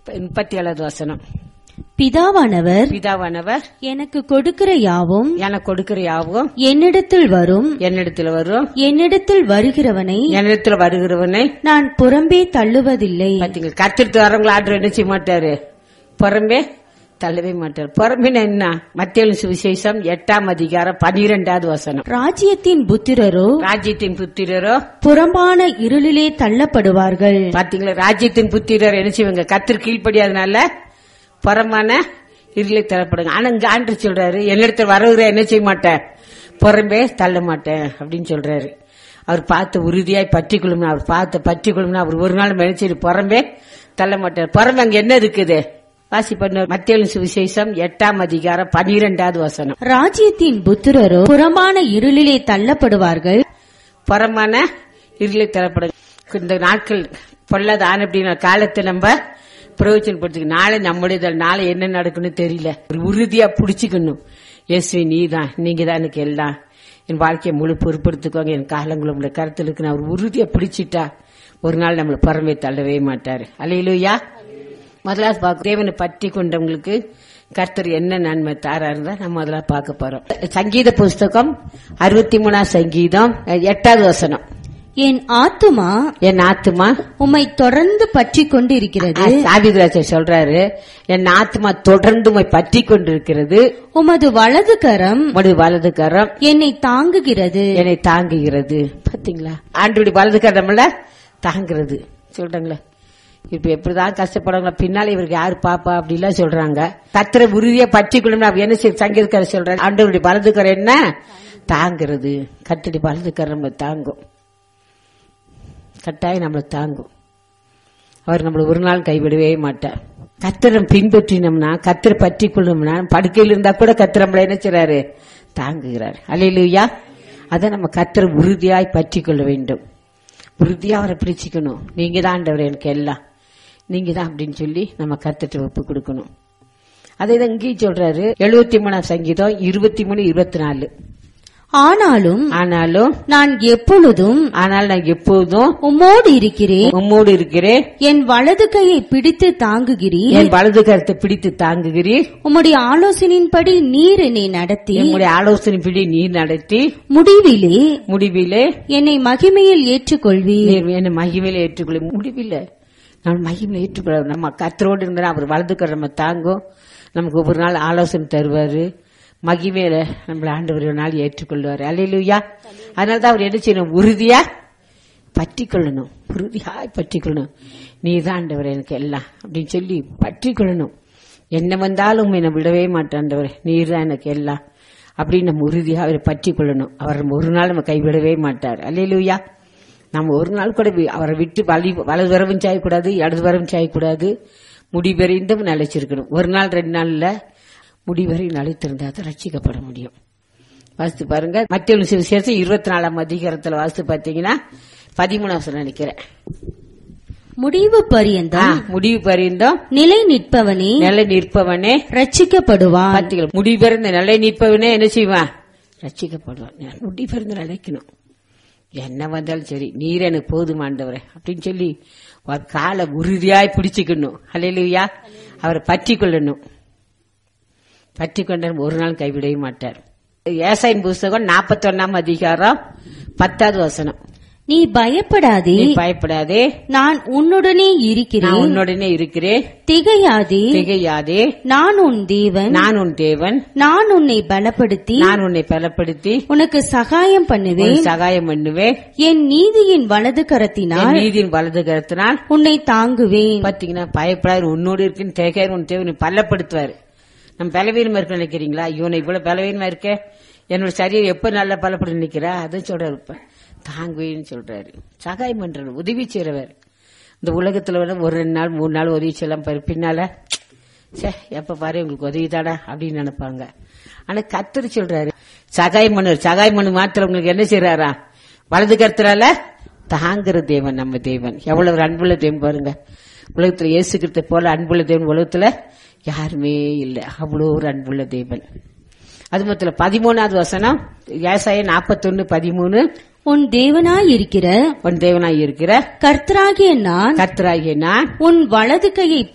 முப்பத்தி ஏழாவது வசனம் பிதாவானவர் பிதாவானவர் எனக்கு கொடுக்கிற யாவும் எனக்கு கொடுக்கிற யாவும் என்னிடத்தில் வரும் என்னிடத்துல வரும் என்னிடத்தில் வருகிறவனை என்னிடத்துல வருகிறவனை நான் புறம்பே தள்ளுவதில்லை பாத்தீங்களா கத்திரித்து வரவங்களை ஆர்டர் என்ன செய்ய மாட்டாரு புறம்பே தள்ளவே மாட்டார் புறம்பின என்ன மத்திய சுவிசேஷம் எட்டாம் அதிகாரம் பனிரெண்டாவது வசனம் ராஜ்யத்தின் புத்திரரோ ராஜ்யத்தின் புத்திரரோ புறம்பான இருளிலே தள்ளப்படுவார்கள் பாத்தீங்களா ராஜ்யத்தின் புத்திரர் என்ன செய்வாங்க கத்திர கீழ்ப்படியாதனால புறமான இருளை தரப்படுங்க ஆனா இங்க ஆண்டு சொல்றாரு என்னிடத்துல வரவுற என்ன செய்ய மாட்டேன் புறம்பே தள்ள மாட்டேன் அப்படின்னு சொல்றாரு அவர் பார்த்து உறுதியாய் பற்றி கொள்ளும்னா அவர் பார்த்து பற்றி கொள்ளும்னா அவர் ஒரு நாள் நினைச்சிட்டு புறம்பே தள்ள மாட்டார் புறம்பு அங்க என்ன இருக்குது வாசி பண்ண மத்திய சுவிசேஷம் எட்டாம் அதிகாரம் பனிரெண்டாவது வசனம் ராஜ்யத்தின் புத்திரரோ புறம்பான இருளிலே தள்ளப்படுவார்கள் புறமான இருளை தரப்படும் இந்த நாட்கள் பொல்லாத ஆன அப்படின்னா காலத்தை நம்ம பிரயோஜனப்படுத்திக்க நாளை நம்முடைய நாளை என்ன நடக்குன்னு தெரியல ஒரு உறுதியா புடிச்சுக்கணும் இயேசுவே நீ தான் நீங்க தான் எனக்கு எல்லாம் என் வாழ்க்கையை முழு பொறுப்படுத்திக்கோங்க என் காலங்களும் உங்களுடைய கருத்தில் இருக்கு நான் ஒரு உறுதியா பிடிச்சிட்டா ஒரு நாள் நம்மளை புறமே தள்ளவே மாட்டாரு அலையிலுயா முதலாவது பார்க்க தேவனை பற்றி கொண்டவங்களுக்கு கர்த்தர் என்ன நன்மை தாரா இருந்தா நம்ம அதெல்லாம் பார்க்க போறோம் சங்கீத புஸ்தகம் அறுபத்தி மூணாம் சங்கீதம் எட்டாவது வசனம் என் ஆத்துமா என் ஆத்துமா உம்மை தொடர்ந்து பற்றி கொண்டிருக்கிறது சாவிதராஜர் சொல்றாரு என் ஆத்மா தொடர்ந்து உம்மை பற்றி கொண்டிருக்கிறது உமது வலது கரம் உமது வலது கரம் என்னை தாங்குகிறது என்னை தாங்குகிறது பாத்தீங்களா ஆண்டுடைய வலது கரம்ல தாங்குறது சொல்றாங்களே இப்ப எப்படிதான் கஷ்டப்படுறாங்களோ பின்னால இவருக்கு யாரு பாப்பா அப்படிலாம் சொல்றாங்க கத்திர உறுதியா பற்றி கொள்ளும் நான் என்ன செய்ய சங்கீதக்காரர் சொல்றேன் ஆண்டவருடைய வலது கரம் என்ன தாங்குறது கத்தடி வலது கரம் நம்மளை தாங்கும் கட்டாயம் நம்மளை தாங்கும் அவர் நம்மளை ஒரு நாள் கைவிடவே மாட்டார் கத்திரம் பின்பற்றினோம்னா கத்திர பற்றி கொள்ளணும்னா படுக்கையில் இருந்தா கூட கத்திர நம்மளை என்ன செய்றாரு தாங்குகிறார் அல்லையா அதை நம்ம கத்திர உறுதியாய் பற்றி கொள்ள வேண்டும் உறுதியா அவரை பிடிச்சிக்கணும் நீங்க தான் ஆண்டவர் எனக்கு எல்லாம் நீங்க தான் அப்படின்னு சொல்லி நம்ம கத்துட்டு ஒப்பு கொடுக்கணும் அதே தான் இங்கேயும் சொல்றாரு எழுபத்தி மூணாம் சங்கீதம் இருபத்தி மூணு இருபத்தி நாலு ஆனாலும் ஆனாலும் நான் எப்பொழுதும் ஆனால் நான் எப்போதும் உம்மோடு இருக்கிறேன் உம்மோடு இருக்கிறேன் என் வலது கையை பிடித்து தாங்குகிறீர் என் வலது கருத்தை பிடித்து தாங்குகிறீர் உம்முடைய ஆலோசனையின்படி நீர் என்னை நடத்தி என்னுடைய ஆலோசனைப்படி நீர் நடத்தி முடிவிலே முடிவிலே என்னை மகிமையில் ஏற்றுக்கொள்வீர் நீர் என்னை மகிமையில ஏற்றுக்கொள்ள முடிவில்லை நான் மகிமையில ஏற்றுக்கொள்ள நம்ம கத்தரோடு இருந்தா அவர் வலது கரை நம்ம தாங்கும் நமக்கு ஒவ்வொரு நாள் ஆலோசனை தருவாரு மகிமையில நம்மள ஆண்டவர் ஒரு நாள் ஏற்றுக்கொள்வாரு அல்லையா அதனால தான் அவர் என்ன செய்யணும் உறுதியா பற்றி கொள்ளணும் உறுதியாய் பற்றி கொள்ளணும் நீ தான் ஆண்டவர் எனக்கு எல்லாம் அப்படின்னு சொல்லி பற்றி கொள்ளணும் என்ன வந்தாலும் உண்மை நான் விடவே மாட்டாண்டவர் நீர் தான் எனக்கு எல்லாம் அப்படின்னு நம்ம உறுதியா அவரை பற்றி கொள்ளணும் அவர் ஒரு நாள் நம்ம கைவிடவே மாட்டார் அல்லையா நம்ம ஒரு நாள் கூட வி- அவரை விட்டு வலி வலது வரவும் செய்யக்கூடாது இடது வரவும் செய்யக்கூடாது முடிவெறிந்தும் நிலைச்சிருக்கணும் ஒரு நாள் ரெண்டு நாள்ல முடிவரை நிலைத்திருந்தா தான் ரட்சிக்கப்பட முடியும் வாசித்து பாருங்க மத்திய விசேஷம் இருபத்தி நாலாம் அதிகாரத்துல வாசித்து பாத்தீங்கன்னா பதிமூணாவது நினைக்கிறேன் முடிவு ஆ, பரியந்தம் முடிவு பரிந்தோம் நிலை நிற்பவனே நிலை நிற்பவனே ரட்சிக்கப்படுவான் பாத்தீங்களா முடிவு பிறந்த நிலை நிற்பவனே என்ன செய்வான் ரட்சிக்கப்படுவான் நான் முடிவு பிறந்து நினைக்கணும் என்ன வந்தாலும் சரி நீர் எனக்கு போதுமாண்டவரே அப்படின்னு சொல்லி ஒரு காலை உறுதியாய் பிடிச்சுக்கணும் அல்லையா அவரை பற்றி கொள்ளணும் பற்றி கொண்டார் ஒரு நாள் கைவிடவே மாட்டார் ஏசாயின் புஸ்தகம் நாற்பத்தொன்னாம் அதிகாரம் பத்தாவது வசனம் நீ பயப்படாதே நீ பயப்படாதே நான் உன்னுடனே நான் இருக்கிறேன் உன்னுடனே இருக்கிறேன் திகையாதே திகையாதே நான் உன் தேவன் நான் உன் தேவன் நான் உன்னை பலப்படுத்தி நான் உன்னை பலப்படுத்தி உனக்கு சகாயம் பண்ணுவேன் உனக்கு சகாயம் பண்ணுவேன் என் நீதியின் வலது என் கரத்தினால் நீதியின் வலது கருத்தினால் உன்னை தாங்குவேன் பாத்தீங்கன்னா பயப்படாது உன்னோடு இருக்குன்னு தேக்காரு உன் தேவனை பலப்படுத்துவாரு நம்ம பலவீனமா இருக்க நினைக்கிறீங்களா இவனை இவ்வளவு பலவீனமா இருக்க என்னோட சரீரம் எப்ப நல்லா பலப்படும் நினைக்கிறா அதுவும் சொல்றாரு இப்ப தாங்குவேன்னு சொல்றாரு சகாயம் பண்றாரு உதவி செய்றவர் இந்த உலகத்துல வந்து ஒரு ரெண்டு நாள் மூணு நாள் உதவி செய்யலாம் பாரு பின்னால சே எப்ப பாரு உங்களுக்கு உதவி தாடா அப்படின்னு நினைப்பாங்க ஆனா கத்தர் சொல்றாரு சகாயம் பண்ணு சகாயம் பண்ணு மாத்திரம் உங்களுக்கு என்ன செய்யறாரா வலது கருத்துறால தாங்குற தேவன் நம்ம தேவன் எவ்வளவு ஒரு அன்புள்ள தேவன் பாருங்க உலகத்துல இயேசுக்கிறத போல அன்புள்ள தேவன் உலகத்துல யாருமே இல்லை அவ்வளோ ஒரு அன்புள்ள தேவன் அது மொத்தம் பதிமூணாவது வசனம் ஏசாய நாற்பத்தொன்னு பதிமூணு உன் தேவனாய் இருக்கிற உன் தேவனாய் இருக்கிற கர்த்தராகிய நான் கர்த்தராகிய நான் உன் வலது கையை